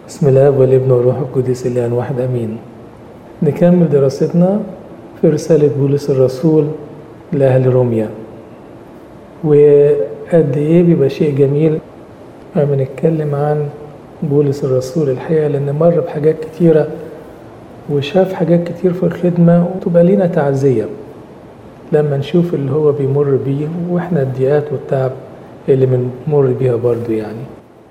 بسم الله والابن والروح القدس الان واحد امين نكمل دراستنا في رسالة بولس الرسول لأهل روميا وقد إيه بيبقى شيء جميل لما نتكلم عن بولس الرسول الحقيقة لأن مر بحاجات كتيرة وشاف حاجات كتير في الخدمة وتبقى لينا تعزية لما نشوف اللي هو بيمر بيه وإحنا الضيقات والتعب اللي بنمر بيها برضو يعني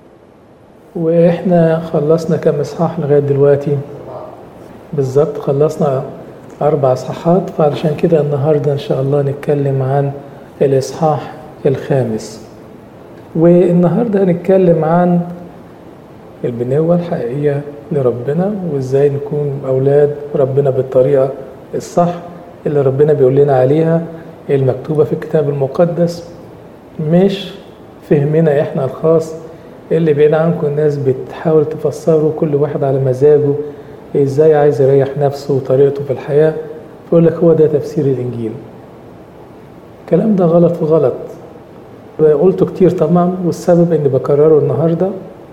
وإحنا خلصنا كام إصحاح لغاية دلوقتي بالظبط خلصنا أربع إصحاحات فعلشان كده النهاردة إن شاء الله نتكلم عن الإصحاح الخامس والنهاردة هنتكلم عن البنوة الحقيقية لربنا وإزاي نكون أولاد ربنا بالطريقة الصح اللي ربنا بيقول لنا عليها المكتوبة في الكتاب المقدس مش فهمنا إحنا الخاص اللي بعيد عنكم الناس بتحاول تفسره كل واحد على مزاجه ازاي عايز يريح نفسه وطريقته في الحياة فيقول لك هو ده تفسير الإنجيل الكلام ده غلط وغلط قلته كتير طبعا والسبب اني بكرره النهارده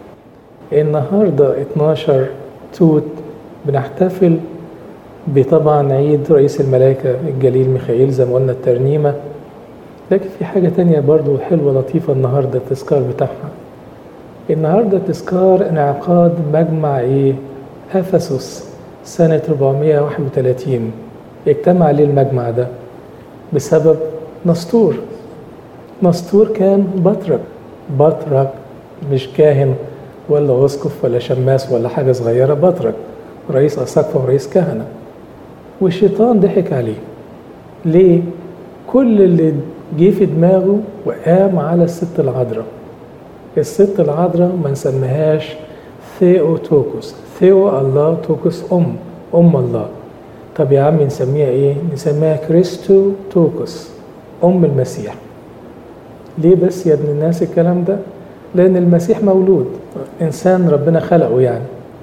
النهارده 12 توت بنحتفل بطبعا عيد رئيس الملائكة الجليل ميخائيل زي ما قلنا الترنيمة لكن في حاجة تانية برضو حلوة لطيفة النهاردة التذكار بتاعها النهاردة تذكار انعقاد مجمع ايه أفسس سنة 431 اجتمع عليه المجمع ده بسبب نسطور نسطور كان بطرك بطرك مش كاهن ولا اسقف ولا شماس ولا حاجة صغيرة بطرك رئيس أساقفة ورئيس كهنة والشيطان ضحك عليه ليه؟ كل اللي جه في دماغه وقام على الست العذراء الست العذراء ما نسميهاش ثيوتوكوس ثيو الله توكوس أم أم الله طب يا عم نسميها إيه؟ نسميها كريستو توكوس أم المسيح ليه بس يا ابن الناس الكلام ده؟ لأن المسيح مولود إنسان ربنا خلقه يعني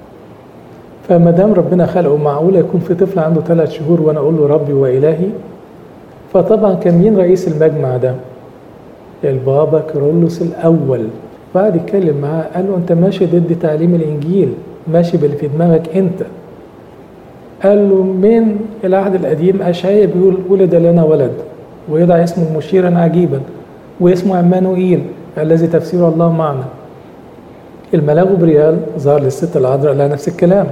فما دام ربنا خلقه معقولة يكون في طفل عنده ثلاث شهور وأنا أقول له ربي وإلهي فطبعا كان مين رئيس المجمع ده؟ البابا كيرلس الأول بعد يتكلم معاه قال له أنت ماشي ضد تعليم الإنجيل ماشي باللي في دماغك أنت قال له من العهد القديم أشعيا بيقول ولد لنا ولد ويدعى اسمه مشيرا عجيبا واسمه عمانوئيل الذي تفسيره الله معنا الملاك جبريل ظهر للست العذراء لها نفس الكلام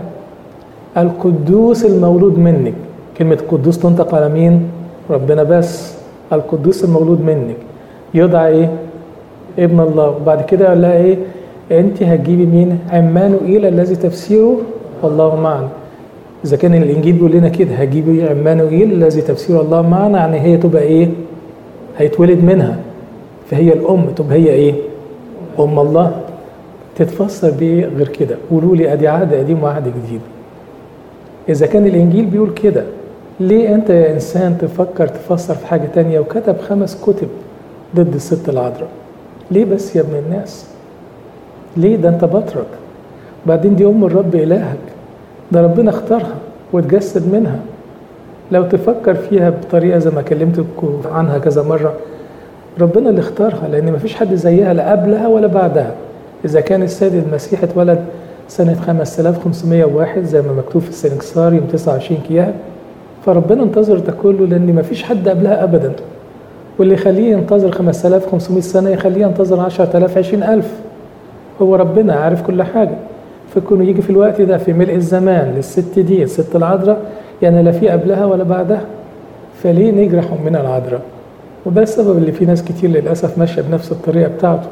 القدوس المولود منك كلمة قدوس تنطق على مين؟ ربنا بس القدوس المولود منك يدعى ايه؟ ابن الله وبعد كده قال لها ايه؟ انت هتجيبي مين؟ عمانوئيل الذي تفسيره الله معنا اذا كان الانجيل بيقول لنا كده هتجيبي عمانوئيل الذي تفسيره الله معنا يعني هي تبقى ايه؟ هيتولد منها فهي الام تبقى هي ايه؟ ام الله تتفسر بايه غير كده؟ قولوا لي ادي عهد قديم وعهد جديد اذا كان الانجيل بيقول كده ليه انت يا انسان تفكر تفسر في حاجه تانية وكتب خمس كتب ضد الست العذراء ليه بس يا ابن الناس ليه ده انت بطرك بعدين دي ام الرب الهك ده ربنا اختارها وتجسد منها لو تفكر فيها بطريقه زي ما كلمتكم عنها كذا مره ربنا اللي اختارها لان مفيش حد زيها لا قبلها ولا بعدها اذا كان السيد المسيح اتولد سنة 5501 زي ما مكتوب في السنكسار يوم 29 كياه فربنا انتظر ده كله لأن مفيش حد قبلها أبدا واللي يخليه ينتظر 5500 سنة يخليه ينتظر 10000 20000 هو ربنا عارف كل حاجة فكونه يجي في الوقت ده في ملء الزمان للست دي الست العذراء يعني لا في قبلها ولا بعدها فليه نجرح أمنا العذراء وده السبب اللي في ناس كتير للأسف ماشية بنفس الطريقة بتاعته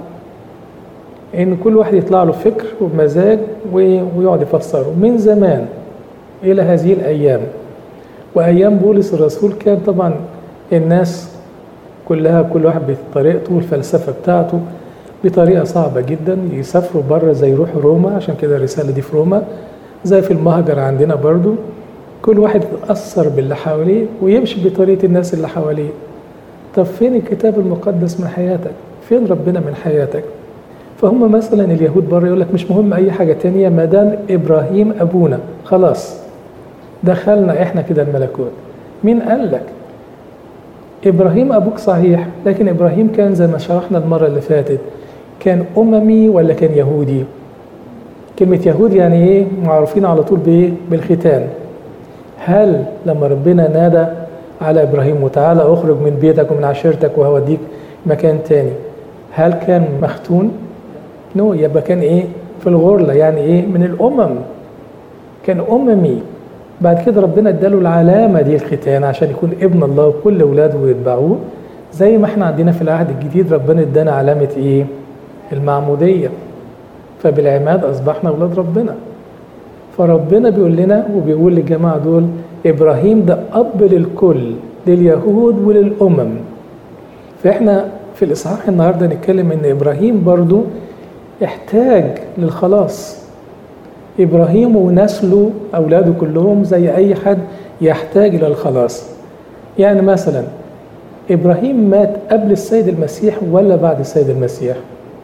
ان كل واحد يطلع له فكر ومزاج ويقعد يفسره من زمان الى هذه الايام وايام بولس الرسول كان طبعا الناس كلها كل واحد بطريقته والفلسفه بتاعته بطريقه صعبه جدا يسافروا بره زي يروحوا روما عشان كده الرساله دي في روما زي في المهجر عندنا برضو كل واحد يتاثر باللي حواليه ويمشي بطريقه الناس اللي حواليه طب فين الكتاب المقدس من حياتك فين ربنا من حياتك فهم مثلا اليهود بره يقول لك مش مهم اي حاجه تانية ما دام ابراهيم ابونا خلاص دخلنا احنا كده الملكوت مين قال لك ابراهيم ابوك صحيح لكن ابراهيم كان زي ما شرحنا المره اللي فاتت كان اممي ولا كان يهودي كلمة يهود يعني ايه معروفين على طول بايه بالختان هل لما ربنا نادى على ابراهيم وتعالى اخرج من بيتك ومن عشيرتك وهوديك مكان تاني هل كان مختون نو يبقى كان ايه في الغرلة يعني ايه من الامم كان اممي بعد كده ربنا اداله العلامة دي الختان عشان يكون ابن الله وكل اولاده يتبعوه زي ما احنا عندنا في العهد الجديد ربنا ادانا علامة ايه المعمودية فبالعماد اصبحنا اولاد ربنا فربنا بيقول لنا وبيقول للجماعة دول ابراهيم ده اب للكل لليهود وللامم فاحنا في الاصحاح النهارده نتكلم ان ابراهيم برضو احتاج للخلاص ابراهيم ونسله اولاده كلهم زي اي حد يحتاج الى الخلاص يعني مثلا ابراهيم مات قبل السيد المسيح ولا بعد السيد المسيح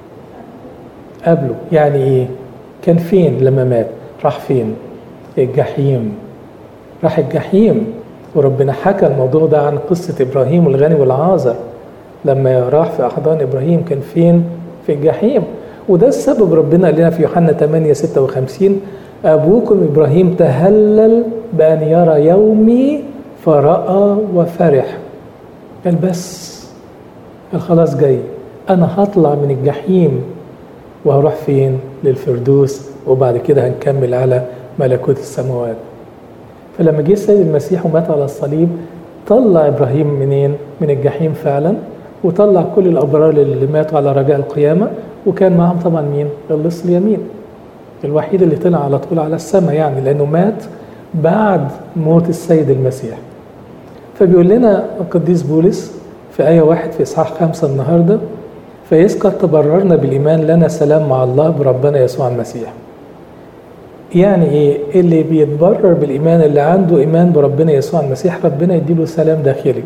قبله يعني ايه كان فين لما مات راح فين الجحيم راح الجحيم وربنا حكى الموضوع ده عن قصة إبراهيم والغني والعازر لما راح في أحضان إبراهيم كان فين في الجحيم وده السبب ربنا قال لنا في يوحنا 8 56 أبوكم إبراهيم تهلل بأن يرى يومي فرأى وفرح قال بس قال خلاص جاي أنا هطلع من الجحيم وهروح فين للفردوس وبعد كده هنكمل على ملكوت السماوات فلما جه السيد المسيح ومات على الصليب طلع ابراهيم منين من الجحيم فعلا وطلع كل الابرار اللي ماتوا على رجاء القيامه وكان معهم طبعا مين اللص اليمين الوحيد اللي طلع على طول على السماء يعني لانه مات بعد موت السيد المسيح فبيقول لنا القديس بولس في آية واحد في إصحاح خمسة النهاردة فإذ قد تبررنا بالإيمان لنا سلام مع الله بربنا يسوع المسيح يعني ايه اللي بيتبرر بالايمان اللي عنده ايمان بربنا يسوع المسيح ربنا يديله سلام داخلي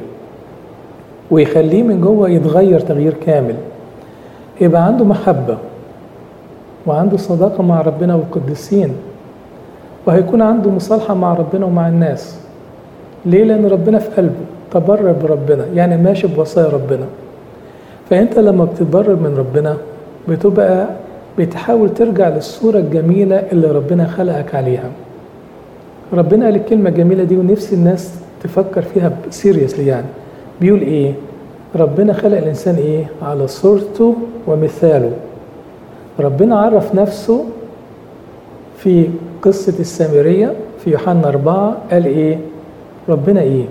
ويخليه من جوه يتغير تغيير كامل يبقى عنده محبه وعنده صداقه مع ربنا والقديسين وهيكون عنده مصالحه مع ربنا ومع الناس ليه لان ربنا في قلبه تبرر بربنا يعني ماشي بوصايا ربنا فانت لما بتتبرر من ربنا بتبقى بتحاول ترجع للصورة الجميلة اللي ربنا خلقك عليها ربنا قال الكلمة الجميلة دي ونفسي الناس تفكر فيها سيريسلي يعني بيقول ايه ربنا خلق الإنسان ايه على صورته ومثاله ربنا عرف نفسه في قصة السامرية في يوحنا أربعة قال ايه ربنا ايه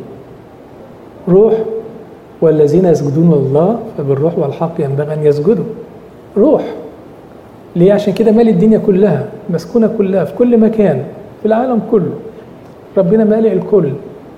روح والذين يسجدون لله فبالروح والحق ينبغي أن يسجدوا روح ليه عشان كده مالي الدنيا كلها مسكونة كلها في كل مكان في العالم كله ربنا مالئ الكل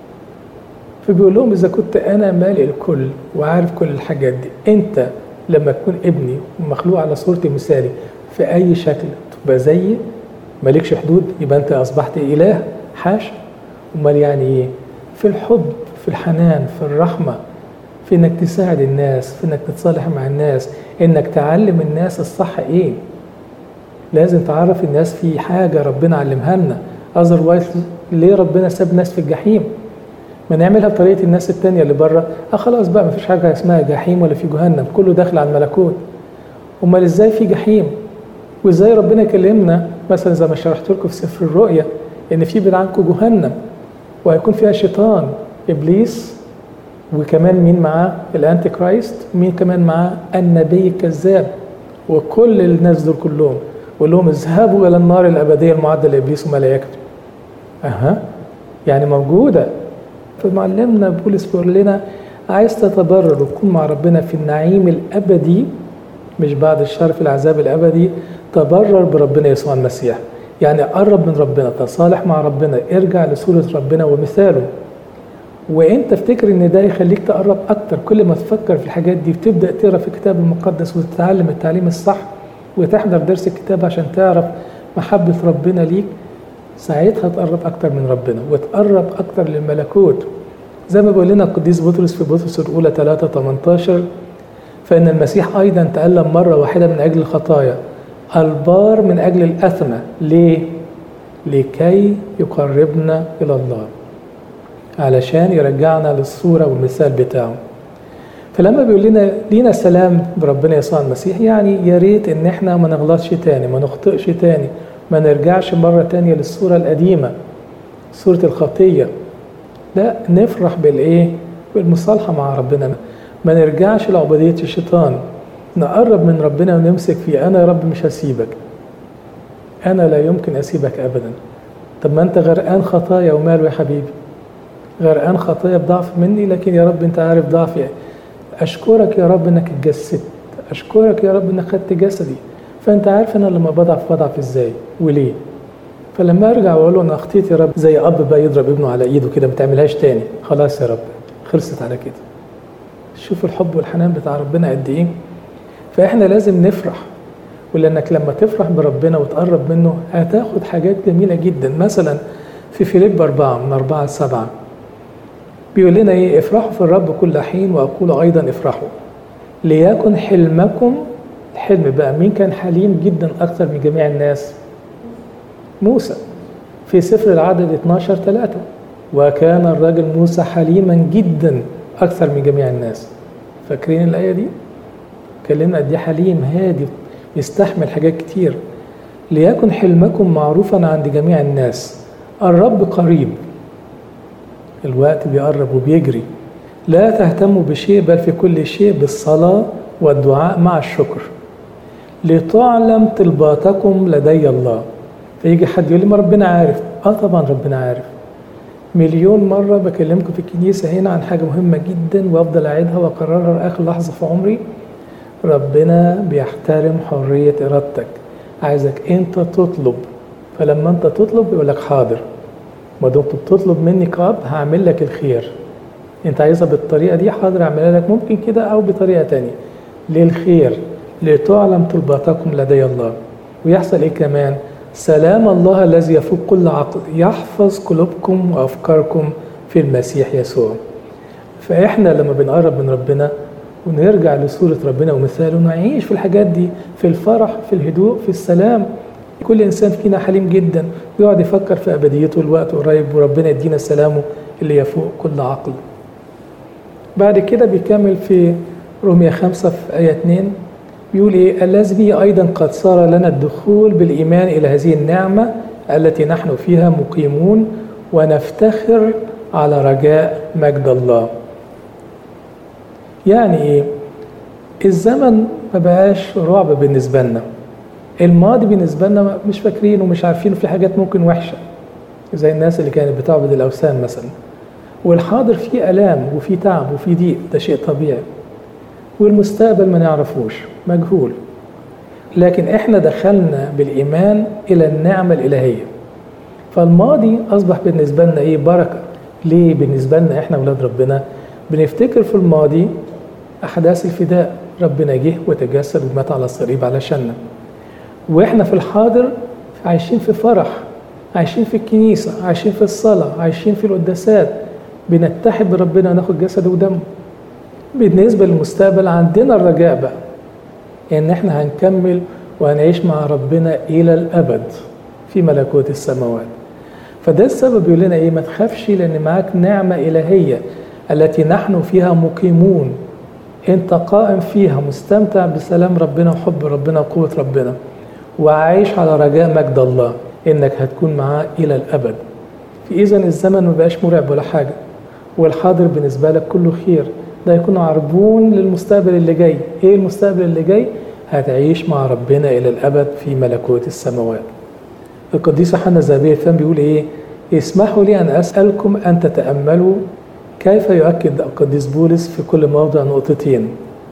فبيقول لهم إذا كنت أنا مالئ الكل وعارف كل الحاجات دي أنت لما تكون ابني ومخلوق على صورتي مثالي في أي شكل تبقى زيي مالكش حدود يبقى أنت أصبحت إله حاشا أمال يعني إيه؟ في الحب في الحنان في الرحمة في إنك تساعد الناس في إنك تتصالح مع الناس إنك تعلم الناس الصح إيه لازم تعرف الناس في حاجة ربنا علمها لنا أذروايز ليه ربنا ساب ناس في الجحيم ما نعملها بطريقة الناس التانية اللي بره اه خلاص بقى ما فيش حاجة اسمها جحيم ولا في جهنم كله داخل على الملكوت امال ازاي في جحيم وازاي ربنا يكلمنا مثلا زي ما شرحت لكم في سفر الرؤيا ان في بعد عنكم جهنم وهيكون فيها شيطان ابليس وكمان مين معاه الانتي كرايست مين كمان معاه النبي الكذاب وكل الناس دول كلهم وقول لهم اذهبوا الى النار الابديه المعده لابليس وملائكته اها يعني موجوده فمعلمنا بولس بيقول لنا عايز تتبرر وتكون مع ربنا في النعيم الابدي مش بعد الشر في العذاب الابدي تبرر بربنا يسوع المسيح يعني قرب من ربنا تصالح مع ربنا ارجع لصوره ربنا ومثاله وانت افتكر ان ده يخليك تقرب اكتر كل ما تفكر في الحاجات دي وتبدا تقرا في الكتاب المقدس وتتعلم التعليم الصح وتحضر درس الكتاب عشان تعرف محبه ربنا ليك ساعتها تقرب اكتر من ربنا وتقرب اكتر للملكوت زي ما بيقول لنا القديس بطرس في بطرس الاولى 3 18 فان المسيح ايضا تالم مره واحده من اجل الخطايا البار من اجل الاثمه ليه لكي يقربنا الى الله علشان يرجعنا للصورة والمثال بتاعه فلما بيقول لنا لينا سلام بربنا يسوع المسيح يعني يا ريت ان احنا ما نغلطش تاني ما نخطئش تاني ما نرجعش مرة تانية للصورة القديمة صورة الخطية لا نفرح بالإيه بالمصالحة مع ربنا ما نرجعش لعبودية الشيطان نقرب من ربنا ونمسك فيه أنا يا رب مش هسيبك أنا لا يمكن أسيبك أبدا طب ما أنت غرقان خطايا وماله يا حبيبي غرقان خطايا بضعف مني لكن يا رب أنت عارف ضعفي أشكرك يا رب إنك اتجسدت أشكرك يا رب إنك خدت جسدي فأنت عارف أنا لما بضعف بضعف إزاي وليه فلما أرجع وأقول له أنا أخطيت يا رب زي أب بقى يضرب ابنه على إيده كده ما تعملهاش تاني خلاص يا رب خلصت على كده شوف الحب والحنان بتاع ربنا قد إيه فإحنا لازم نفرح ولأنك لما تفرح بربنا وتقرب منه هتاخد حاجات جميلة جدا مثلا في فيليب أربعة من أربعة لسبعة بيقول لنا إيه افرحوا في الرب كل حين وأقول أيضا افرحوا ليكن حلمكم الحلم بقى مين كان حليم جدا أكثر من جميع الناس موسى في سفر العدد 12 3 وكان الرجل موسى حليما جدا أكثر من جميع الناس فاكرين الآية دي؟ كلمنا قد حليم هادي يستحمل حاجات كتير ليكن حلمكم معروفا عند جميع الناس الرب قريب الوقت بيقرب وبيجري لا تهتموا بشيء بل في كل شيء بالصلاة والدعاء مع الشكر لتعلم طلباتكم لدي الله فيجي حد يقول لي ما ربنا عارف اه طبعا ربنا عارف مليون مرة بكلمكم في الكنيسة هنا عن حاجة مهمة جدا وأفضل أعيدها وأكررها لآخر لحظة في عمري ربنا بيحترم حرية إرادتك عايزك أنت تطلب فلما أنت تطلب يقول لك حاضر ما دمت بتطلب مني كأب هعمل لك الخير أنت عايزها بالطريقة دي حاضر أعملها لك ممكن كده أو بطريقة تانية للخير لتعلم طلباتكم لدي الله ويحصل إيه كمان سلام الله الذي يفوق كل عقل يحفظ قلوبكم وأفكاركم في المسيح يسوع فإحنا لما بنقرب من ربنا ونرجع لصورة ربنا ومثاله نعيش في الحاجات دي في الفرح في الهدوء في السلام كل إنسان فينا حليم جدا ويقعد يفكر في أبديته الوقت قريب وربنا يدينا سلامه اللي يفوق كل عقل بعد كده بيكمل في رومية خمسة في آية 2 بيقول إيه الذي به أيضا قد صار لنا الدخول بالإيمان إلى هذه النعمة التي نحن فيها مقيمون ونفتخر على رجاء مجد الله يعني ايه الزمن ما بقاش رعب بالنسبه لنا الماضي بالنسبه لنا مش فاكرين ومش عارفين في حاجات ممكن وحشه زي الناس اللي كانت بتعبد الاوثان مثلا والحاضر فيه الام وفيه تعب وفيه ضيق ده شيء طبيعي والمستقبل ما نعرفوش مجهول لكن احنا دخلنا بالايمان الى النعمه الالهيه فالماضي اصبح بالنسبه لنا ايه بركه ليه بالنسبه لنا احنا اولاد ربنا بنفتكر في الماضي أحداث الفداء ربنا جه وتجسد ومات على الصليب علشاننا وإحنا في الحاضر عايشين في فرح عايشين في الكنيسة عايشين في الصلاة عايشين في القداسات بنتحد بربنا وناخد جسده ودمه بالنسبة للمستقبل عندنا الرجاء بقى إن إحنا هنكمل وهنعيش مع ربنا إلى الأبد في ملكوت السماوات فده السبب يقول لنا إيه ما تخافش لأن معاك نعمة إلهية التي نحن فيها مقيمون انت قائم فيها مستمتع بسلام ربنا وحب ربنا وقوة ربنا وعايش على رجاء مجد الله انك هتكون معاه الى الابد في اذا الزمن ما بقاش مرعب ولا حاجة والحاضر بالنسبة لك كله خير ده يكون عربون للمستقبل اللي جاي ايه المستقبل اللي جاي هتعيش مع ربنا الى الابد في ملكوت السماوات القديس يوحنا الذهبي الفم بيقول ايه اسمحوا لي ان اسالكم ان تتاملوا كيف يؤكد القديس بولس في كل موضع نقطتين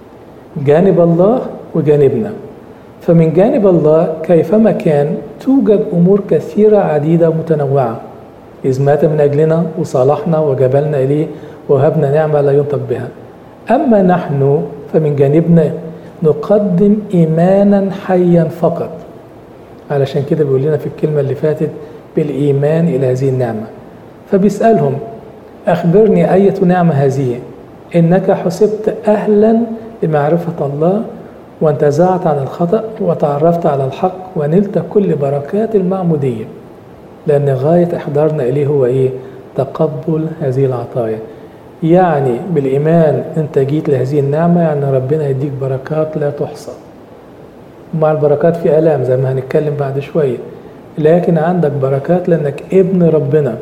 جانب الله وجانبنا فمن جانب الله كيفما كان توجد أمور كثيرة عديدة متنوعة إذ مات من أجلنا وصالحنا وجبلنا إليه وهبنا نعمة لا ينطق بها أما نحن فمن جانبنا نقدم إيمانا حيا فقط علشان كده بيقول لنا في الكلمة اللي فاتت بالإيمان إلى هذه النعمة فبيسألهم أخبرني أية نعمة هذه إنك حسبت أهلا لمعرفة الله وانتزعت عن الخطأ وتعرفت على الحق ونلت كل بركات المعمودية لأن غاية إحضارنا إليه هو إيه؟ تقبل هذه العطايا يعني بالإيمان أنت جيت لهذه النعمة يعني ربنا يديك بركات لا تحصى ومع البركات في آلام زي ما هنتكلم بعد شوية لكن عندك بركات لانك ابن ربنا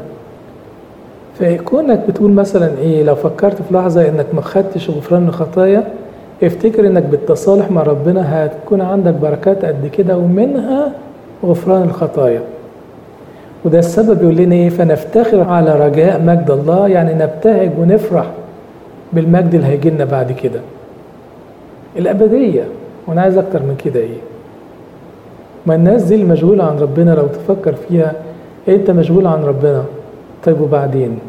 فكونك بتقول مثلا ايه لو فكرت في لحظه انك ما خدتش غفران الخطايا افتكر انك بالتصالح مع ربنا هتكون عندك بركات قد كده ومنها غفران الخطايا وده السبب يقول لنا ايه فنفتخر على رجاء مجد الله يعني نبتهج ونفرح بالمجد اللي هيجي لنا بعد كده الابديه وانا عايز اكتر من كده ايه ما الناس دي المشغوله عن ربنا لو تفكر فيها انت مشغول عن ربنا طيب وبعدين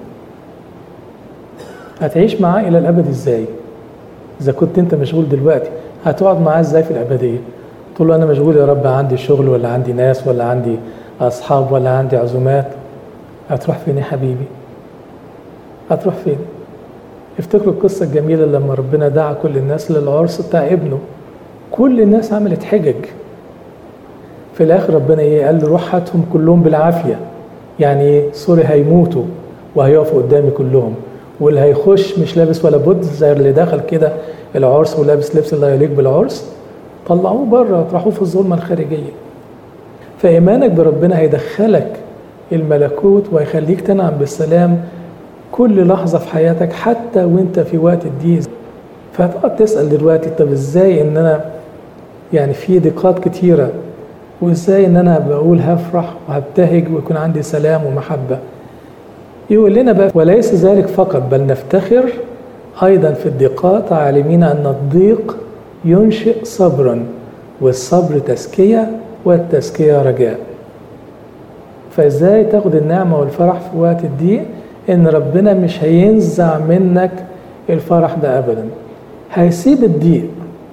هتعيش معاه الى الابد ازاي اذا كنت انت مشغول دلوقتي هتقعد معاه ازاي في الابديه تقول له انا مشغول يا رب عندي شغل ولا عندي ناس ولا عندي اصحاب ولا عندي عزومات هتروح فين يا حبيبي هتروح فين افتكروا القصة الجميلة لما ربنا دعا كل الناس للعرس بتاع ابنه كل الناس عملت حجج في الآخر ربنا إيه قال له روح هاتهم كلهم بالعافية يعني إيه سوري هيموتوا وهيقفوا قدامي كلهم واللي هيخش مش لابس ولا بد زي اللي دخل كده العرس ولابس لبس لا يليق بالعرس طلعوه بره اطرحوه في الظلمة الخارجية فإيمانك بربنا هيدخلك الملكوت وهيخليك تنعم بالسلام كل لحظة في حياتك حتى وانت في وقت الضيق فهتقعد تسأل دلوقتي طب ازاي ان انا يعني في ضيقات كتيرة وازاي ان انا بقول هفرح وهبتهج ويكون عندي سلام ومحبة يقول لنا بقى وليس ذلك فقط بل نفتخر أيضا في الضيقات عالمين أن الضيق ينشئ صبرا والصبر تزكية والتزكية رجاء فازاي تاخد النعمة والفرح في وقت الضيق ان ربنا مش هينزع منك الفرح ده ابدا هيسيب الضيق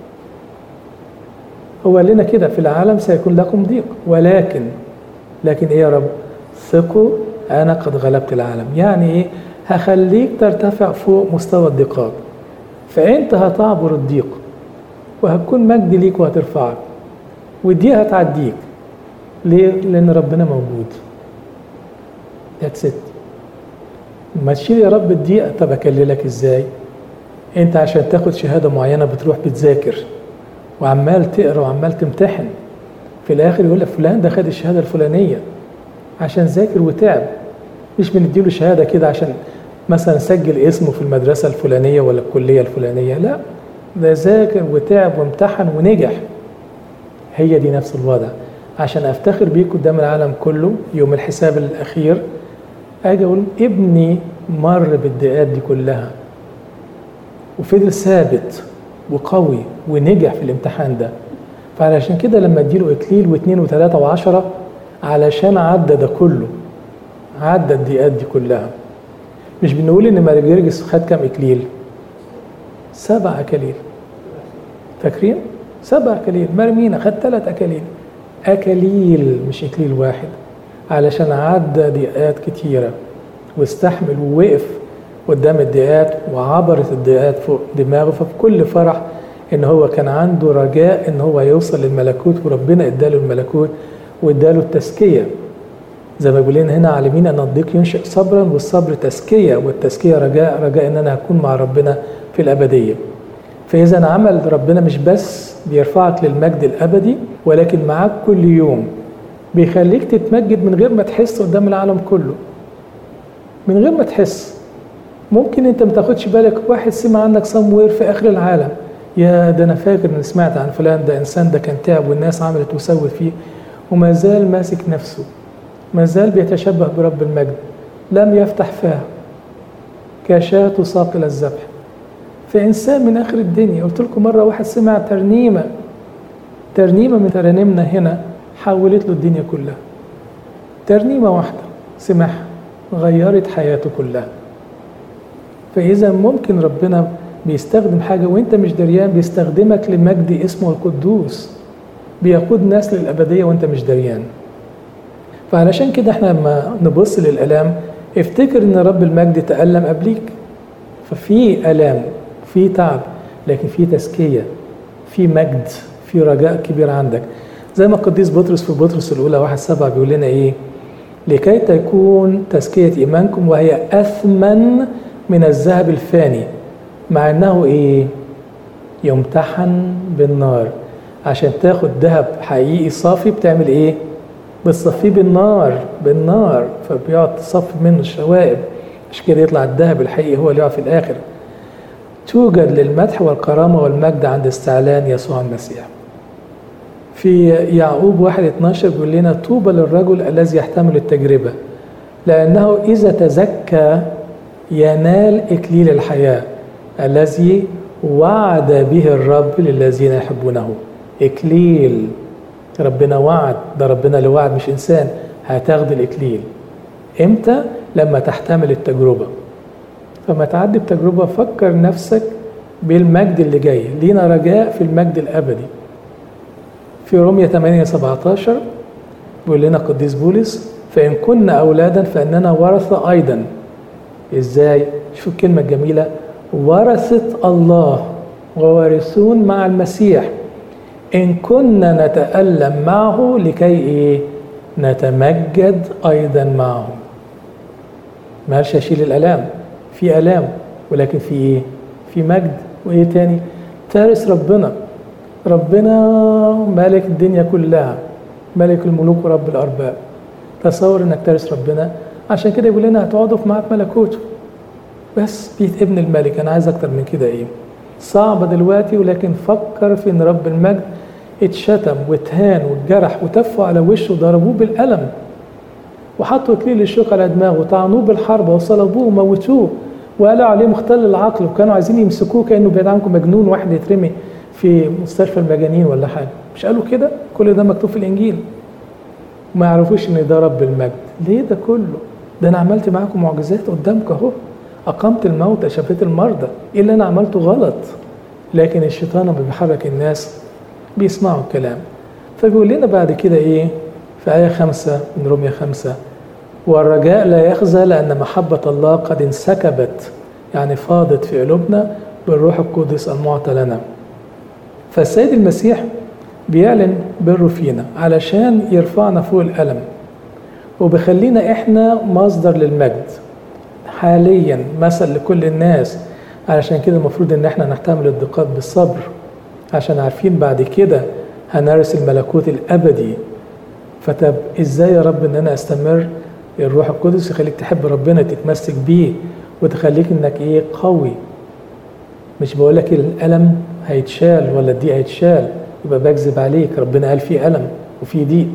هو لنا كده في العالم سيكون لكم ضيق ولكن لكن ايه يا رب ثقوا انا قد غلبت العالم يعني ايه هخليك ترتفع فوق مستوى الضيقات فانت هتعبر الضيق وهتكون مجد ليك وهترفعك ودي هتعديك ليه؟ لأن ربنا موجود That's it ما تشيل يا رب الضيقة طب أكللك إزاي؟ أنت عشان تاخد شهادة معينة بتروح بتذاكر وعمال تقرا وعمال تمتحن في الآخر يقول لك فلان ده خد الشهادة الفلانية عشان ذاكر وتعب مش بنديله شهادة كده عشان مثلا سجل اسمه في المدرسة الفلانية ولا الكلية الفلانية لا ده ذاكر وتعب وامتحن ونجح هي دي نفس الوضع عشان افتخر بيك قدام العالم كله يوم الحساب الاخير اجي اقول ابني مر بالضيقات دي كلها وفضل ثابت وقوي ونجح في الامتحان ده فعلشان كده لما اديله اكليل واثنين وثلاثة وعشرة علشان عدى ده كله عدى الضيقات دي كلها مش بنقول ان ماري جرجس خد كام اكليل سبع اكاليل فاكرين سبع اكاليل مرمينا خد ثلاث اكاليل اكاليل مش اكليل واحد علشان عدى ضيقات كتيرة واستحمل ووقف قدام الضيقات وعبرت الضيقات فوق دماغه ففي كل فرح ان هو كان عنده رجاء ان هو يوصل للملكوت وربنا اداله الملكوت واداله التزكيه زي ما بيقول هنا عالمين ان الضيق ينشئ صبرا والصبر تزكيه والتزكيه رجاء رجاء ان انا هكون مع ربنا في الابديه فاذا عمل ربنا مش بس بيرفعك للمجد الابدي ولكن معاك كل يوم بيخليك تتمجد من غير ما تحس قدام العالم كله من غير ما تحس ممكن انت ما تاخدش بالك واحد سمع عنك سموير في اخر العالم يا ده انا فاكر ان سمعت عن فلان ده انسان ده كان تعب والناس عملت وسوت فيه وما زال ماسك نفسه ما زال بيتشبه برب المجد لم يفتح فاه كشاة ساق الى الذبح فانسان من اخر الدنيا قلت لكم مره واحد سمع ترنيمه ترنيمه من ترانيمنا هنا حولت له الدنيا كلها ترنيمه واحده سمعها غيرت حياته كلها فاذا ممكن ربنا بيستخدم حاجه وانت مش دريان بيستخدمك لمجد اسمه القدوس بيقود ناس للابديه وانت مش دريان فعلشان كده احنا لما نبص للالام افتكر ان رب المجد تالم قبليك ففي الام في تعب لكن في تزكيه في مجد في رجاء كبير عندك زي ما القديس بطرس في بطرس الاولى واحد سبعة بيقول لنا ايه لكي تكون تزكيه ايمانكم وهي اثمن من الذهب الفاني مع انه ايه يمتحن بالنار عشان تاخد ذهب حقيقي صافي بتعمل ايه بتصفيه بالنار بالنار فبيقعد تصفي منه الشوائب عشان كده يطلع الذهب الحقيقي هو اللي يقع في الآخر توجد للمدح والكرامة والمجد عند استعلان يسوع المسيح في يعقوب واحد 12 بيقول لنا طوبى للرجل الذي يحتمل التجربة لأنه إذا تزكى ينال إكليل الحياة الذي وعد به الرب للذين يحبونه إكليل ربنا وعد ده ربنا اللي وعد مش إنسان هتاخد الإكليل إمتى؟ لما تحتمل التجربة فما تعدي بتجربة فكر نفسك بالمجد اللي جاي لينا رجاء في المجد الأبدي في رومية 8 17 بيقول لنا قديس بولس فإن كنا أولادا فإننا ورثة أيضا إزاي؟ شوف الكلمة الجميلة ورثة الله ووارثون مع المسيح إن كنا نتألم معه لكي إيه؟ نتمجد أيضا معه ما قالش أشيل الآلام في آلام ولكن في إيه؟ في مجد وإيه تاني؟ تارس ربنا ربنا مالك الدنيا كلها ملك الملوك ورب الأرباب تصور إنك تارس ربنا عشان كده يقول لنا هتقعدوا في معاد ملكوته بس بيت ابن الملك أنا عايز أكتر من كده إيه؟ صعبة دلوقتي ولكن فكر في إن رب المجد اتشتم واتهان واتجرح وتفوا على وشه وضربوه بالقلم وحطوا اكليل الشوك على دماغه وطعنوه بالحربة وصلبوه وموتوه وقالوا عليه مختل العقل وكانوا عايزين يمسكوه كأنه بعيد عنكم مجنون واحد يترمي في مستشفى المجانين ولا حاجة مش قالوا كده كل ده مكتوب في الإنجيل وما يعرفوش إن ده رب المجد ليه ده كله ده أنا عملت معاكم معجزات قدامك أهو أقمت الموتى شفيت المرضى إيه اللي أنا عملته غلط لكن الشيطان لما بيحرك الناس بيسمعوا الكلام فبيقول لنا بعد كده إيه في آية خمسة من رومية خمسة والرجاء لا يخزى لأن محبة الله قد انسكبت يعني فاضت في قلوبنا بالروح القدس المعطى لنا فالسيد المسيح بيعلن بره فينا علشان يرفعنا فوق الألم وبيخلينا إحنا مصدر للمجد حاليا مثل لكل الناس علشان كده المفروض ان احنا نحتمل الضيقات بالصبر عشان عارفين بعد كده هنرث الملكوت الابدي فطب ازاي يا رب ان انا استمر الروح القدس يخليك تحب ربنا تتمسك بيه وتخليك انك ايه قوي مش بقول لك الالم هيتشال ولا الضيق هيتشال يبقى بكذب عليك ربنا قال في الم وفي ضيق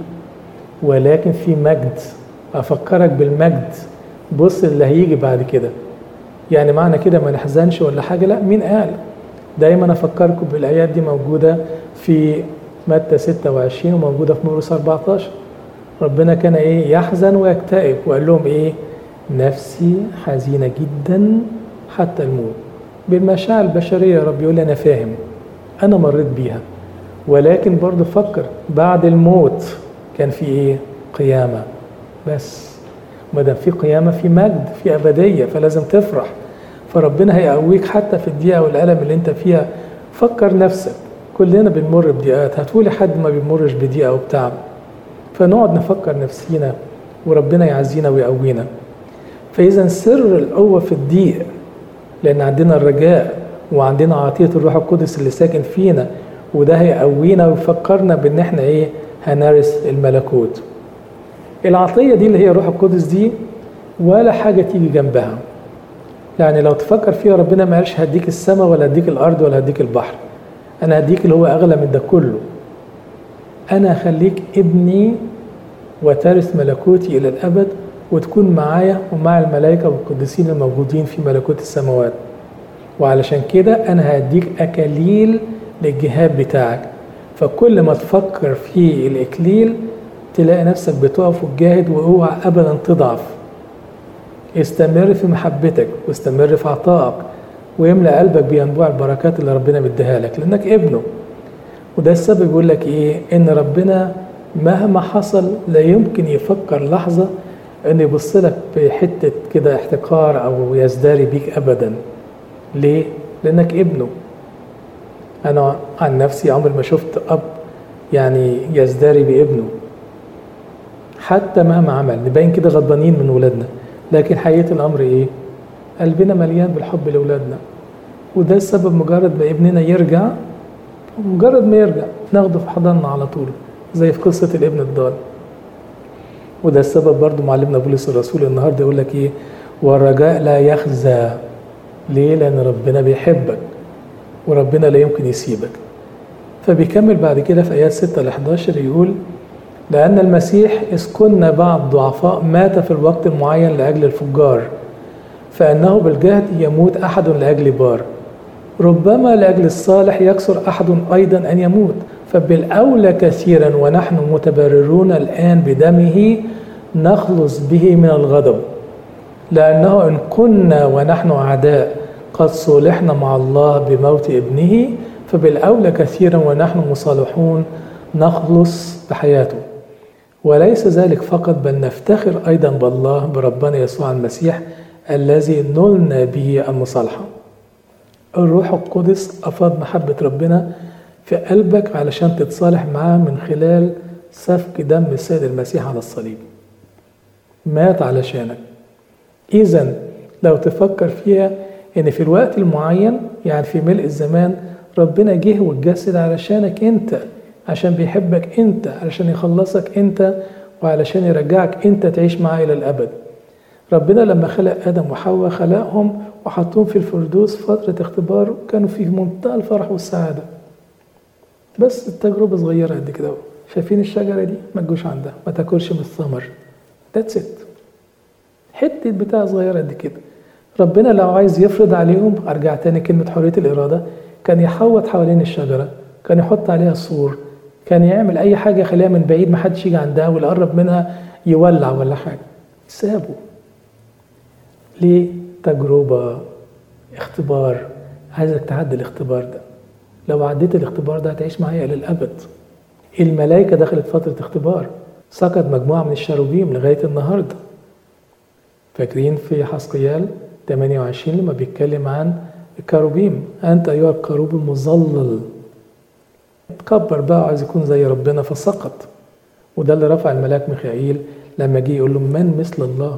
ولكن في مجد افكرك بالمجد بص اللي هيجي بعد كده يعني معنى كده ما نحزنش ولا حاجه لا مين قال دايما افكركم بالايات دي موجوده في متى 26 وموجوده في مرقس 14 ربنا كان ايه يحزن ويكتئب وقال لهم ايه نفسي حزينه جدا حتى الموت بالمشاعر البشريه يا رب يقول لي انا فاهم انا مريت بيها ولكن برضه فكر بعد الموت كان في ايه قيامه بس ما دام في قيامه في مجد في ابديه فلازم تفرح فربنا هيقويك حتى في الضيقه والالم اللي انت فيها فكر نفسك كلنا بنمر بضيقات هتقولي حد ما بيمرش بضيقه وبتعب فنقعد نفكر نفسينا وربنا يعزينا ويقوينا فاذا سر القوه في الضيق لان عندنا الرجاء وعندنا عطيه الروح القدس اللي ساكن فينا وده هيقوينا ويفكرنا بان احنا ايه هنرث الملكوت العطيه دي اللي هي الروح القدس دي ولا حاجه تيجي جنبها يعني لو تفكر فيها ربنا ما قالش هديك السماء ولا هديك الارض ولا هديك البحر انا هديك اللي هو اغلى من ده كله انا هخليك ابني وترث ملكوتي الى الابد وتكون معايا ومع الملائكه والقديسين الموجودين في ملكوت السماوات وعلشان كده انا هديك اكاليل للجهاد بتاعك فكل ما تفكر في الاكليل تلاقي نفسك بتقف وتجاهد واوعى ابدا تضعف استمر في محبتك واستمر في عطائك ويملأ قلبك بينبوع البركات اللي ربنا مديها لك لانك ابنه وده السبب يقول لك ايه ان ربنا مهما حصل لا يمكن يفكر لحظة ان يبص لك بحتة كده احتقار او يزدري بيك ابدا ليه؟ لانك ابنه انا عن نفسي عمري ما شفت اب يعني يزدري بابنه حتى مهما عمل نبين كده غضبانين من ولادنا لكن حقيقة الأمر إيه؟ قلبنا مليان بالحب لأولادنا وده السبب مجرد ما ابننا يرجع مجرد ما يرجع ناخده في حضننا على طول زي في قصة الابن الضال وده السبب برضو معلمنا بولس الرسول النهارده يقول لك ايه والرجاء لا يخزى ليه لان ربنا بيحبك وربنا لا يمكن يسيبك فبيكمل بعد كده في ايات 6 ل 11 يقول لأن المسيح إذ كنا بعض ضعفاء مات في الوقت المعين لأجل الفجار فإنه بالجهد يموت أحد لأجل بار ربما لأجل الصالح يكسر أحد أيضا أن يموت فبالأولى كثيرا ونحن متبررون الآن بدمه نخلص به من الغضب لأنه إن كنا ونحن أعداء قد صلحنا مع الله بموت ابنه فبالأولى كثيرا ونحن مصالحون نخلص بحياته وليس ذلك فقط بل نفتخر أيضا بالله بربنا يسوع المسيح الذي نلنا به المصالحة الروح القدس أفاض محبة ربنا في قلبك علشان تتصالح معاه من خلال سفك دم السيد المسيح على الصليب مات علشانك إذا لو تفكر فيها إن في الوقت المعين يعني في ملء الزمان ربنا جه واتجسد علشانك أنت عشان بيحبك أنت علشان يخلصك أنت وعلشان يرجعك أنت تعيش معاه إلى الأبد ربنا لما خلق آدم وحواء خلقهم وحطهم في الفردوس فترة اختبار كانوا في منتهى الفرح والسعادة بس التجربة صغيرة قد كده شايفين الشجرة دي ما تجوش عندها ما تاكلش من الثمر ذاتس ات حتة بتاع صغيرة قد كده ربنا لو عايز يفرض عليهم ارجع تاني كلمة حرية الإرادة كان يحوط حوالين الشجرة كان يحط عليها سور كان يعمل أي حاجة يخليها من بعيد ما حدش يجي عندها واللي قرب منها يولع ولا حاجة سابوا ليه تجربة اختبار عايزك تعدي الاختبار ده لو عديت الاختبار ده هتعيش معايا للأبد الملائكة دخلت فترة اختبار سقط مجموعة من الشروبيم لغاية النهاردة فاكرين في حسقيال 28 لما بيتكلم عن الكروبيم أنت أيها الكروب المظلل اتكبر بقى عايز يكون زي ربنا فسقط وده اللي رفع الملاك ميخائيل لما جه يقول له من مثل الله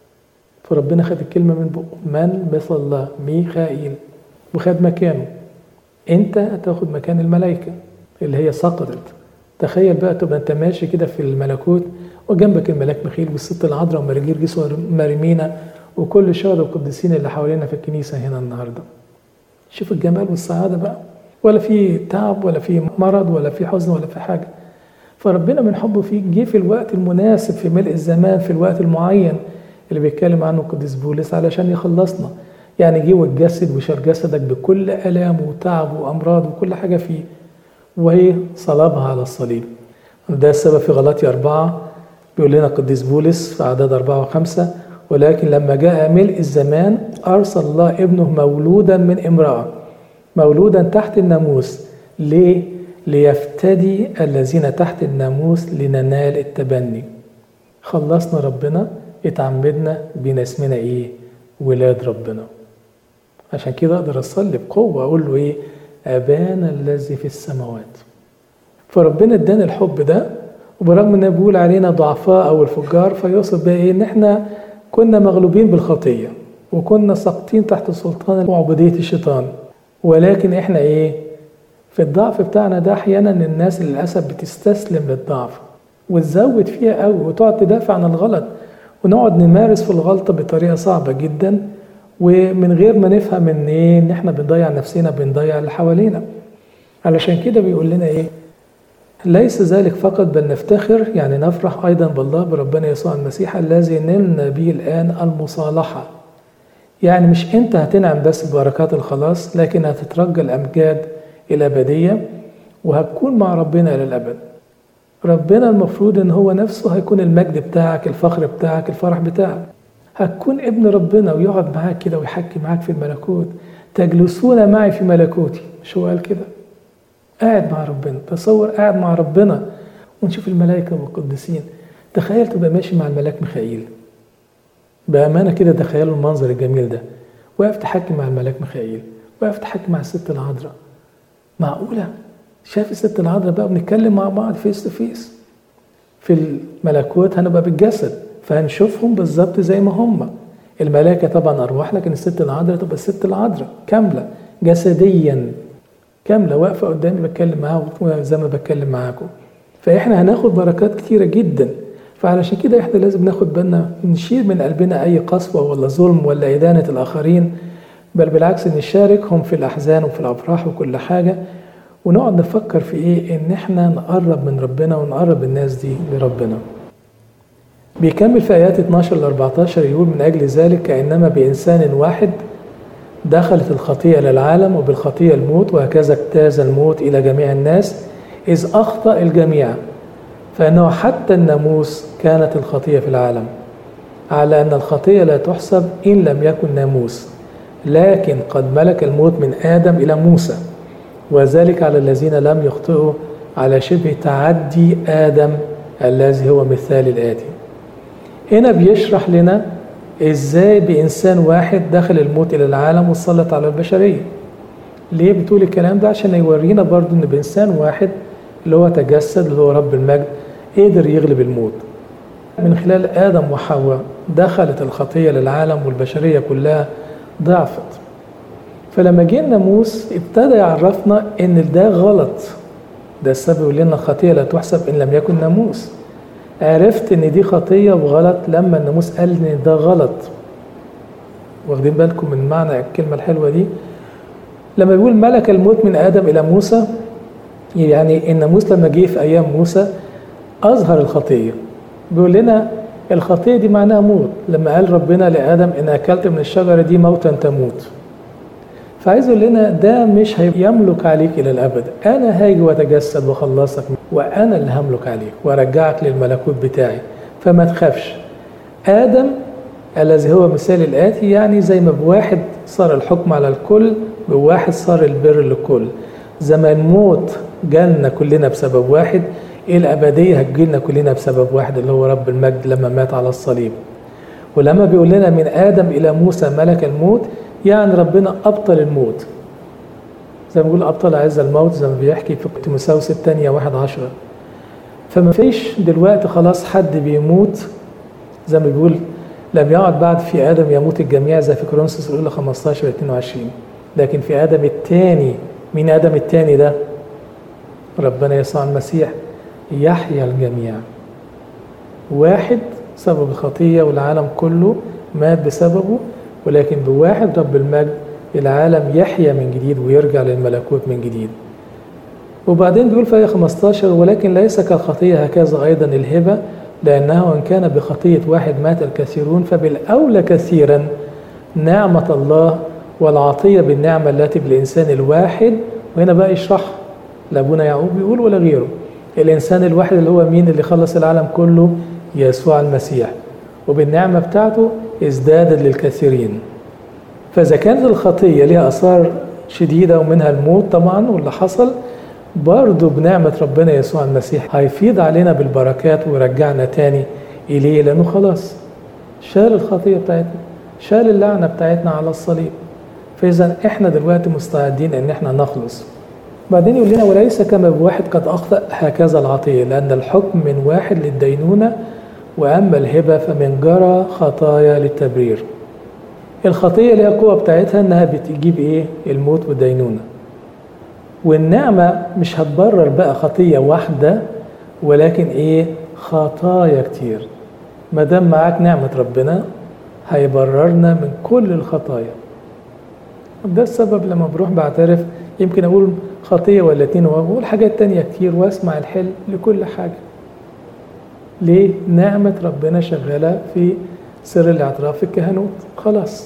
فربنا خد الكلمة من بقه من مثل الله ميخائيل وخد مكانه انت هتاخد مكان الملائكة اللي هي سقطت تخيل بقى تبقى انت ماشي كده في الملكوت وجنبك الملاك ميخائيل والست العذراء ومراجير جسوة مريمينا وكل الشهداء والقديسين اللي حوالينا في الكنيسة هنا النهاردة شوف الجمال والسعادة بقى ولا في تعب ولا في مرض ولا في حزن ولا في حاجة فربنا من حبه فيك جه في الوقت المناسب في ملء الزمان في الوقت المعين اللي بيتكلم عنه القديس بولس علشان يخلصنا يعني جه واتجسد وشال جسدك بكل آلامه وتعبه وأمراضه وكل حاجة فيه وهي صلبها على الصليب ده السبب في غلاطي أربعة بيقول لنا القديس بولس في أعداد أربعة وخمسة ولكن لما جاء ملء الزمان أرسل الله ابنه مولودا من امرأة مولودا تحت الناموس ليه؟ ليفتدي الذين تحت الناموس لننال التبني خلصنا ربنا اتعمدنا بينا اسمنا ايه ولاد ربنا عشان كده اقدر اصلي بقوه اقول له ايه ابانا الذي في السماوات فربنا ادانا الحب ده وبرغم انه بيقول علينا ضعفاء او الفجار فيقصد بقى ايه ان احنا كنا مغلوبين بالخطيه وكنا ساقطين تحت سلطان وعبوديه الشيطان ولكن احنا ايه في الضعف بتاعنا ده احيانا الناس للاسف بتستسلم للضعف وتزود فيها قوي وتقعد تدافع عن الغلط ونقعد نمارس في الغلطة بطريقة صعبة جدا ومن غير ما نفهم ان ايه ان احنا بنضيع نفسنا بنضيع اللي حوالينا علشان كده بيقول لنا ايه ليس ذلك فقط بل نفتخر يعني نفرح ايضا بالله بربنا يسوع المسيح الذي نلنا به الان المصالحه يعني مش انت هتنعم بس ببركات الخلاص لكن هتترجى الامجاد الابديه وهتكون مع ربنا الى الابد ربنا المفروض ان هو نفسه هيكون المجد بتاعك الفخر بتاعك الفرح بتاعك هتكون ابن ربنا ويقعد معاك كده ويحكي معاك في الملكوت تجلسون معي في ملكوتي مش هو قال كده قاعد مع ربنا تصور قاعد مع ربنا ونشوف الملائكة والقديسين تخيل تبقى ماشي مع الملاك ميخائيل بأمانة كده تخيلوا المنظر الجميل ده واقف تحكي مع الملاك ميخائيل واقف تحكي مع الست العذراء معقولة شاف الست العذراء بقى بنتكلم مع بعض فيس تو فيس في الملكوت هنبقى بالجسد فهنشوفهم بالظبط زي ما هم الملائكة طبعا أرواح لكن الست العذراء تبقى الست العذراء كاملة جسديا كاملة واقفة قدامي بتكلم معاها زي ما بتكلم معاكم فإحنا هناخد بركات كتيرة جدا فعلشان كده احنا لازم ناخد بالنا نشيل من قلبنا اي قسوة ولا ظلم ولا إدانة الآخرين بل بالعكس نشاركهم في الأحزان وفي الأفراح وكل حاجة ونقعد نفكر في ايه ان احنا نقرب من ربنا ونقرب الناس دي لربنا بيكمل في ايات 12 ل 14 يقول من اجل ذلك كانما بانسان واحد دخلت الخطيه للعالم وبالخطيه الموت وهكذا اجتاز الموت الى جميع الناس اذ اخطا الجميع فانه حتى الناموس كانت الخطيه في العالم على ان الخطيه لا تحسب ان لم يكن ناموس لكن قد ملك الموت من ادم الى موسى وذلك على الذين لم يخطئوا على شبه تعدي آدم الذي هو مثال الآتي هنا بيشرح لنا ازاي بإنسان واحد دخل الموت إلى العالم وسلط على البشرية ليه بتقول الكلام ده عشان يورينا برضو ان بإنسان واحد اللي هو تجسد اللي هو رب المجد قدر يغلب الموت من خلال آدم وحواء دخلت الخطية للعالم والبشرية كلها ضعفت فلما جه الناموس ابتدى يعرفنا ان ده غلط ده السبب يقول لنا الخطيه لا تحسب ان لم يكن ناموس عرفت ان دي خطيه وغلط لما الناموس قال ان ده غلط واخدين بالكم من معنى الكلمه الحلوه دي لما بيقول ملك الموت من ادم الى موسى يعني الناموس لما جه في ايام موسى اظهر الخطيه بيقول لنا الخطيه دي معناها موت لما قال ربنا لادم ان اكلت من الشجره دي موتا تموت فعايز يقول لنا ده مش هيملك عليك الى الابد انا هاجي واتجسد واخلصك وانا اللي هملك عليك وارجعك للملكوت بتاعي فما تخافش ادم الذي هو مثال الاتي يعني زي ما بواحد صار الحكم على الكل بواحد صار البر للكل زي ما الموت جالنا كلنا بسبب واحد الابديه هتجيلنا كلنا بسبب واحد اللي هو رب المجد لما مات على الصليب ولما بيقول لنا من ادم الى موسى ملك الموت يعني ربنا أبطل الموت زي ما بيقول أبطل عز الموت زي ما بيحكي في تيموثاوس الثانية واحد عشرة فما فيش دلوقتي خلاص حد بيموت زي ما بيقول لم يعد بعد في آدم يموت الجميع زي في كورنثوس الأولى 15 22 لكن في آدم الثاني مين آدم الثاني ده؟ ربنا يسوع المسيح يحيا الجميع واحد سبب الخطية والعالم كله مات بسببه ولكن بواحد رب المجد العالم يحيا من جديد ويرجع للملكوت من جديد وبعدين بيقول في آية 15 ولكن ليس كالخطية هكذا أيضا الهبة لأنه إن كان بخطية واحد مات الكثيرون فبالأولى كثيرا نعمة الله والعطية بالنعمة التي بالإنسان الواحد وهنا بقى يشرح لأبونا يعقوب بيقول ولا غيره الإنسان الواحد اللي هو مين اللي خلص العالم كله يسوع المسيح وبالنعمة بتاعته ازدادت للكثيرين فإذا كانت الخطية لها آثار شديدة ومنها الموت طبعا واللي حصل برضه بنعمة ربنا يسوع المسيح هيفيض علينا بالبركات ويرجعنا تاني إليه لأنه خلاص شال الخطية بتاعتنا شال اللعنة بتاعتنا على الصليب فإذا إحنا دلوقتي مستعدين إن إحنا نخلص بعدين يقول لنا وليس كما بواحد قد أخطأ هكذا العطية لأن الحكم من واحد للدينونة وأما الهبة فمن جرى خطايا للتبرير الخطية ليها القوة بتاعتها إنها بتجيب إيه؟ الموت والدينونة والنعمة مش هتبرر بقى خطية واحدة ولكن إيه؟ خطايا كتير ما دام معاك نعمة ربنا هيبررنا من كل الخطايا ده السبب لما بروح بعترف يمكن أقول خطية ولا اتنين وأقول حاجات تانية كتير وأسمع الحل لكل حاجة ليه؟ نعمة ربنا شغالة في سر الاعتراف في الكهنوت خلاص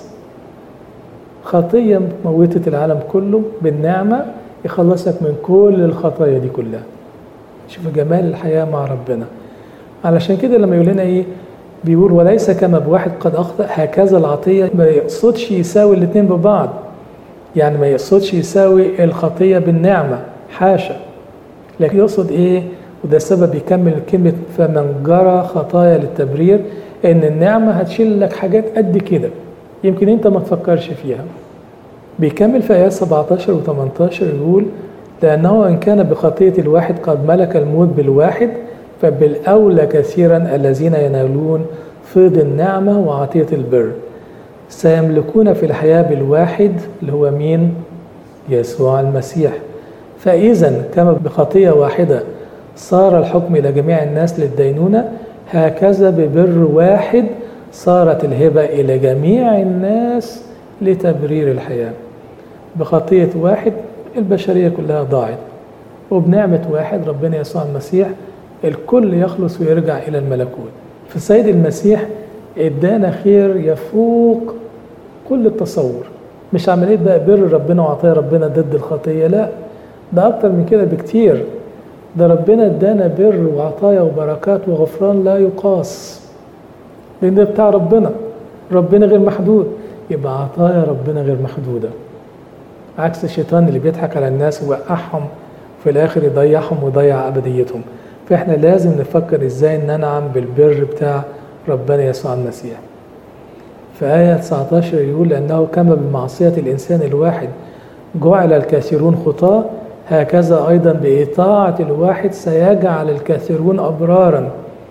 خطية موتت العالم كله بالنعمة يخلصك من كل الخطايا دي كلها شوف جمال الحياة مع ربنا علشان كده لما يقول لنا ايه بيقول وليس كما بواحد قد أخطأ هكذا العطية ما يقصدش يساوي الاتنين ببعض يعني ما يقصدش يساوي الخطية بالنعمة حاشا لكن يقصد ايه وده السبب يكمل كلمة فمن جرى خطايا للتبرير ان النعمة هتشيل لك حاجات قد كده يمكن انت ما تفكرش فيها بيكمل في آيات 17 و 18 يقول لأنه إن كان بخطية الواحد قد ملك الموت بالواحد فبالأولى كثيرا الذين ينالون فيض النعمة وعطية البر سيملكون في الحياة بالواحد اللي هو مين؟ يسوع المسيح فإذا كما بخطية واحدة صار الحكم إلى جميع الناس للدينونة هكذا ببر واحد صارت الهبة إلى جميع الناس لتبرير الحياة بخطية واحد البشرية كلها ضاعت وبنعمة واحد ربنا يسوع المسيح الكل يخلص ويرجع إلى الملكوت فالسيد المسيح ادانا خير يفوق كل التصور مش عملية بقى بر ربنا وعطايا ربنا ضد الخطية لا ده أكتر من كده بكتير ده ربنا ادانا بر وعطايا وبركات وغفران لا يقاس لأن ده بتاع ربنا ربنا غير محدود يبقى عطايا ربنا غير محدودة عكس الشيطان اللي بيضحك على الناس ويوقعهم في الآخر يضيعهم ويضيع أبديتهم فإحنا لازم نفكر إزاي ننعم بالبر بتاع ربنا يسوع المسيح في آية 19 يقول أنه كما بمعصية الإنسان الواحد جعل الكثيرون خطاة هكذا أيضا بإطاعة الواحد سيجعل الكثيرون أبرارا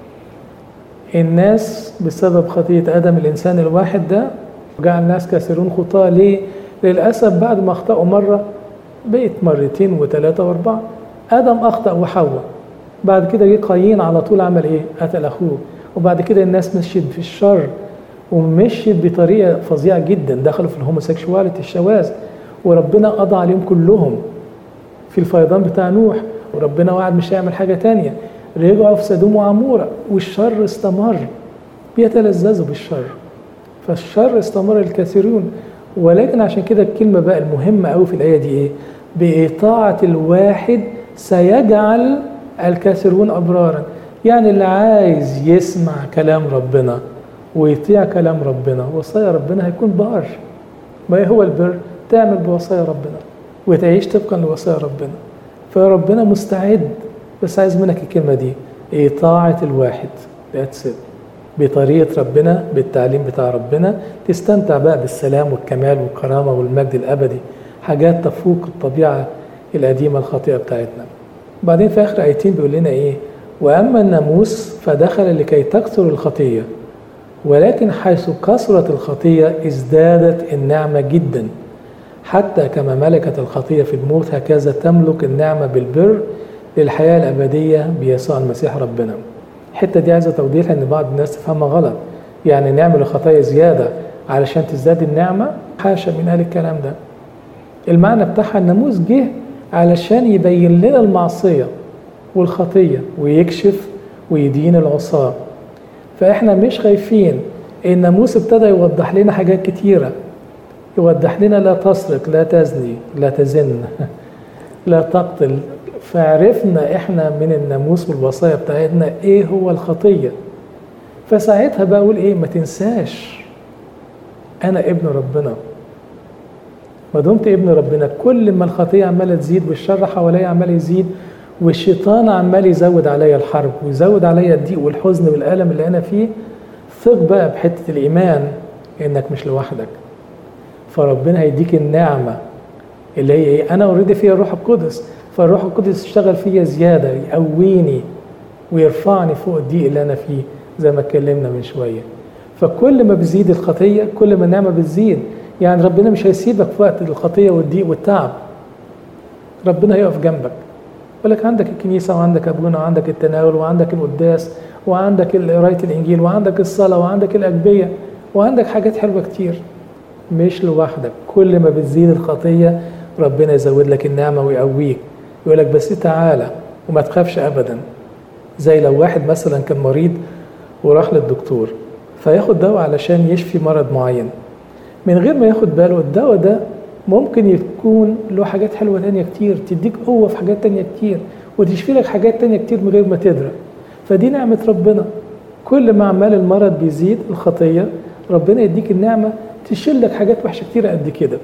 الناس بسبب خطية آدم الإنسان الواحد ده جعل الناس كثيرون خطاة ليه؟ للأسف بعد ما أخطأوا مرة بقت مرتين وثلاثة وأربعة آدم أخطأ وحواء بعد كده جه قايين على طول عمل إيه؟ قتل أخوه وبعد كده الناس مشيت في الشر ومشيت بطريقة فظيعة جدا دخلوا في الهوموسيكشواليتي الشواذ وربنا قضى عليهم كلهم في الفيضان بتاع نوح وربنا وعد مش هيعمل حاجة تانية رجعوا في سدوم وعمورة والشر استمر بيتلذذوا بالشر فالشر استمر الكثيرون ولكن عشان كده الكلمة بقى المهمة قوي في الآية دي إيه؟ بإطاعة الواحد سيجعل الكثيرون أبرارا يعني اللي عايز يسمع كلام ربنا ويطيع كلام ربنا وصايا ربنا هيكون بار ما إيه هو البر تعمل بوصايا ربنا وتعيش طبقا لوصايا ربنا فربنا مستعد بس عايز منك الكلمة دي إطاعة الواحد That's it. بطريقة ربنا بالتعليم بتاع ربنا تستمتع بقى بالسلام والكمال والكرامة والمجد الأبدي حاجات تفوق الطبيعة القديمة الخاطئة بتاعتنا بعدين في آخر آيتين بيقول لنا إيه وأما الناموس فدخل لكي تكثر الخطية ولكن حيث كثرت الخطية ازدادت النعمة جدا حتى كما ملكت الخطية في الموت هكذا تملك النعمة بالبر للحياة الأبدية بيسوع المسيح ربنا الحتة دي عايزة توضيح لأن بعض الناس تفهمها غلط يعني نعمل الخطايا زيادة علشان تزداد النعمة حاشا من قال الكلام ده المعنى بتاعها الناموس جه علشان يبين لنا المعصية والخطية ويكشف ويدين العصاة فإحنا مش خايفين الناموس ابتدى يوضح لنا حاجات كتيرة يوضح لنا لا تسرق لا تزني لا تزن لا تقتل فعرفنا احنا من الناموس والوصايا بتاعتنا ايه هو الخطيه فساعتها بقول ايه ما تنساش انا ابن ربنا ما دمت ابن ربنا كل ما الخطيه عماله تزيد والشر حواليا عمال يزيد والشيطان عمال يزود عليا الحرب ويزود عليا الضيق والحزن والالم اللي انا فيه ثق بقى بحته الايمان انك مش لوحدك فربنا هيديك النعمه اللي هي ايه انا اوريدي فيها الروح القدس فالروح القدس يشتغل فيا زياده يقويني ويرفعني فوق الضيق اللي انا فيه زي ما اتكلمنا من شويه فكل ما بتزيد الخطيه كل ما النعمه بتزيد يعني ربنا مش هيسيبك في وقت الخطيه والضيق والتعب ربنا هيقف جنبك يقول لك عندك الكنيسه وعندك ابونا وعندك التناول وعندك القداس وعندك قرايه الانجيل وعندك الصلاه وعندك الاجبيه وعندك حاجات حلوه كتير مش لوحدك كل ما بتزيد الخطيه ربنا يزود لك النعمه ويقويك يقول لك بس تعالى وما تخافش ابدا زي لو واحد مثلا كان مريض وراح للدكتور فياخد دواء علشان يشفي مرض معين من غير ما ياخد باله الدواء ده ممكن يكون له حاجات حلوه تانية كتير تديك قوه في حاجات تانية كتير وتشفي لك حاجات تانية كتير من غير ما تدرى فدي نعمه ربنا كل ما عمال المرض بيزيد الخطيه ربنا يديك النعمه تشيل لك حاجات وحشه كتير قد كده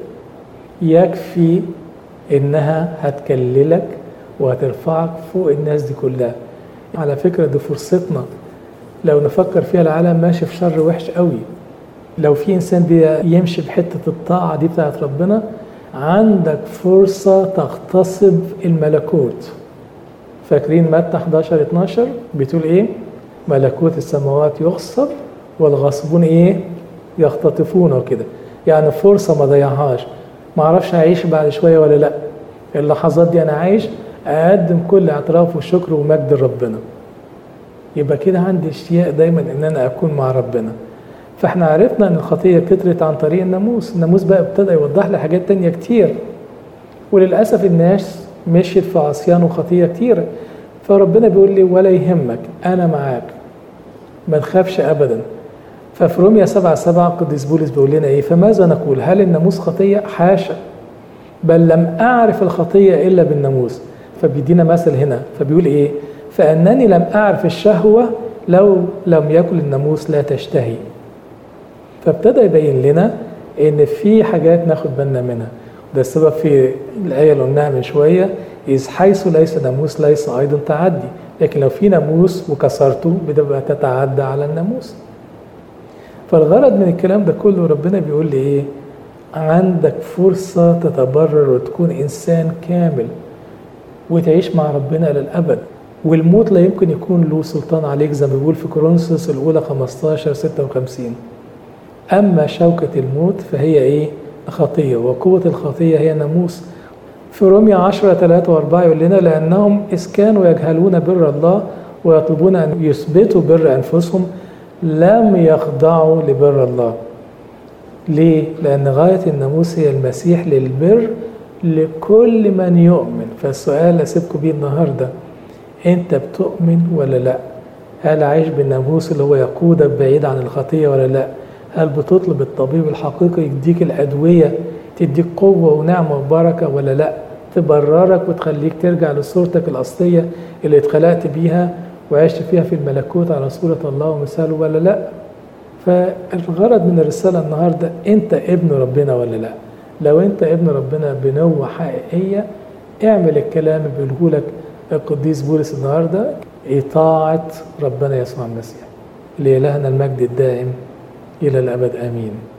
يكفي انها هتكللك وهترفعك فوق الناس دي كلها على فكره دي فرصتنا لو نفكر فيها العالم ماشي في شر وحش قوي لو في انسان بيمشي بحته الطاعه دي بتاعت ربنا عندك فرصه تغتصب الملكوت فاكرين متى 11 12 بتقول ايه ملكوت السماوات يغصب والغاصبون ايه يختطفونه وكده يعني فرصه ما ضيعهاش ما اعرفش هعيش بعد شويه ولا لا اللحظات دي انا عايش اقدم كل اعتراف وشكر ومجد لربنا يبقى كده عندي اشتياق دايما ان انا اكون مع ربنا فاحنا عرفنا ان الخطيه كترت عن طريق الناموس الناموس بقى ابتدى يوضح لي حاجات تانية كتير وللاسف الناس مشيت في عصيان وخطيه كتيره فربنا بيقول لي ولا يهمك انا معاك ما تخافش ابدا ففي روميا 7 7 قديس بولس بيقول لنا ايه فماذا نقول هل الناموس خطيه حاشا بل لم اعرف الخطيه الا بالناموس فبيدينا مثل هنا فبيقول ايه فانني لم اعرف الشهوه لو لم يكن الناموس لا تشتهي فابتدى يبين لنا ان في حاجات ناخد بالنا منها ده السبب في الايه اللي قلناها من شويه إذ حيث ليس ناموس ليس أيضا تعدي لكن لو في ناموس وكسرته بتبقى تتعدى على الناموس فالغرض من الكلام ده كله ربنا بيقول لي إيه عندك فرصة تتبرر وتكون إنسان كامل وتعيش مع ربنا للأبد والموت لا يمكن يكون له سلطان عليك زي ما بيقول في كورنثوس الأولى 15 56 أما شوكة الموت فهي إيه؟ خطية وقوة الخطية هي ناموس في روميا 10 3 و4 يقول لنا لأنهم إذ كانوا يجهلون بر الله ويطلبون أن يثبتوا بر أنفسهم لم يخضعوا لبر الله ليه؟ لأن غاية الناموس هي المسيح للبر لكل من يؤمن فالسؤال أسيبكم بيه النهاردة أنت بتؤمن ولا لا؟ هل عايش بالناموس اللي هو يقودك بعيد عن الخطية ولا لا؟ هل بتطلب الطبيب الحقيقي يديك الأدوية تديك قوة ونعمة وبركة ولا لا تبررك وتخليك ترجع لصورتك الأصلية اللي اتخلقت بيها وعشت فيها في الملكوت على صورة الله ومثاله ولا لا فالغرض من الرسالة النهاردة أنت ابن ربنا ولا لا لو أنت ابن ربنا بنوة حقيقية اعمل الكلام اللي بيقوله لك القديس بولس النهاردة إطاعة ربنا يسوع المسيح لإلهنا المجد الدائم إلى الأبد آمين